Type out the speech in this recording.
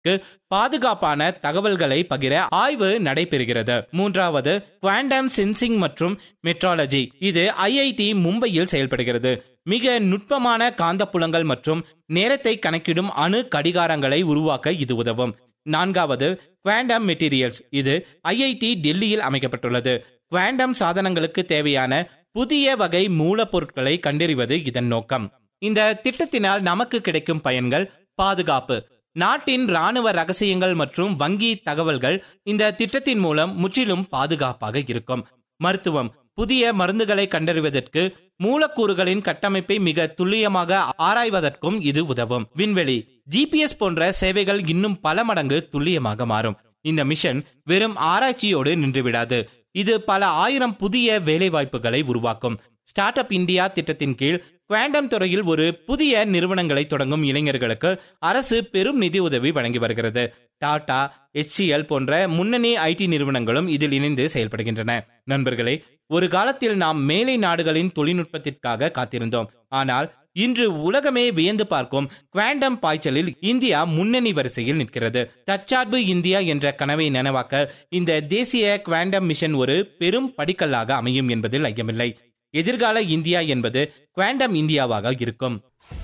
நிறுவனத்திற்கு பாதுகாப்பான தகவல்களை பகிர ஆய்வு நடைபெறுகிறது மூன்றாவது குவாண்டம் சென்சிங் மற்றும் மெட்ராலஜி இது ஐஐடி மும்பையில் செயல்படுகிறது மிக நுட்பமான காந்தப்புலங்கள் மற்றும் நேரத்தை கணக்கிடும் அணு கடிகாரங்களை உருவாக்க இது உதவும் நான்காவது குவாண்டம் மெட்டீரியல்ஸ் இது ஐஐடி டெல்லியில் அமைக்கப்பட்டுள்ளது குவாண்டம் சாதனங்களுக்கு தேவையான புதிய வகை மூலப்பொருட்களை கண்டறிவது இதன் நோக்கம் இந்த திட்டத்தினால் நமக்கு கிடைக்கும் பயன்கள் பாதுகாப்பு நாட்டின் ராணுவ ரகசியங்கள் மற்றும் வங்கி தகவல்கள் இந்த திட்டத்தின் மூலம் முற்றிலும் பாதுகாப்பாக இருக்கும் மருத்துவம் புதிய மருந்துகளை கண்டறிவதற்கு மூலக்கூறுகளின் கட்டமைப்பை மிக துல்லியமாக ஆராய்வதற்கும் இது உதவும் விண்வெளி ஜிபிஎஸ் போன்ற சேவைகள் இன்னும் பல மடங்கு துல்லியமாக மாறும் இந்த மிஷன் வெறும் ஆராய்ச்சியோடு நின்றுவிடாது இது பல ஆயிரம் புதிய வேலைவாய்ப்புகளை உருவாக்கும் ஸ்டார்ட் அப் இந்தியா திட்டத்தின் கீழ் குவாண்டம் துறையில் ஒரு புதிய நிறுவனங்களை தொடங்கும் இளைஞர்களுக்கு அரசு பெரும் நிதி உதவி வழங்கி வருகிறது டாடா HCL போன்ற முன்னணி ஐடி நிறுவனங்களும் இதில் இணைந்து செயல்படுகின்றன நண்பர்களே ஒரு காலத்தில் நாம் மேலை நாடுகளின் தொழில்நுட்பத்திற்காக காத்திருந்தோம் ஆனால் இன்று உலகமே வியந்து பார்க்கும் குவாண்டம் பாய்ச்சலில் இந்தியா முன்னணி வரிசையில் நிற்கிறது தற்சார்பு இந்தியா என்ற கனவை நனவாக்க இந்த தேசிய குவாண்டம் மிஷன் ஒரு பெரும் படிக்கல்லாக அமையும் என்பதில் ஐயமில்லை எதிர்கால இந்தியா என்பது குவாண்டம் இந்தியாவாக இருக்கும்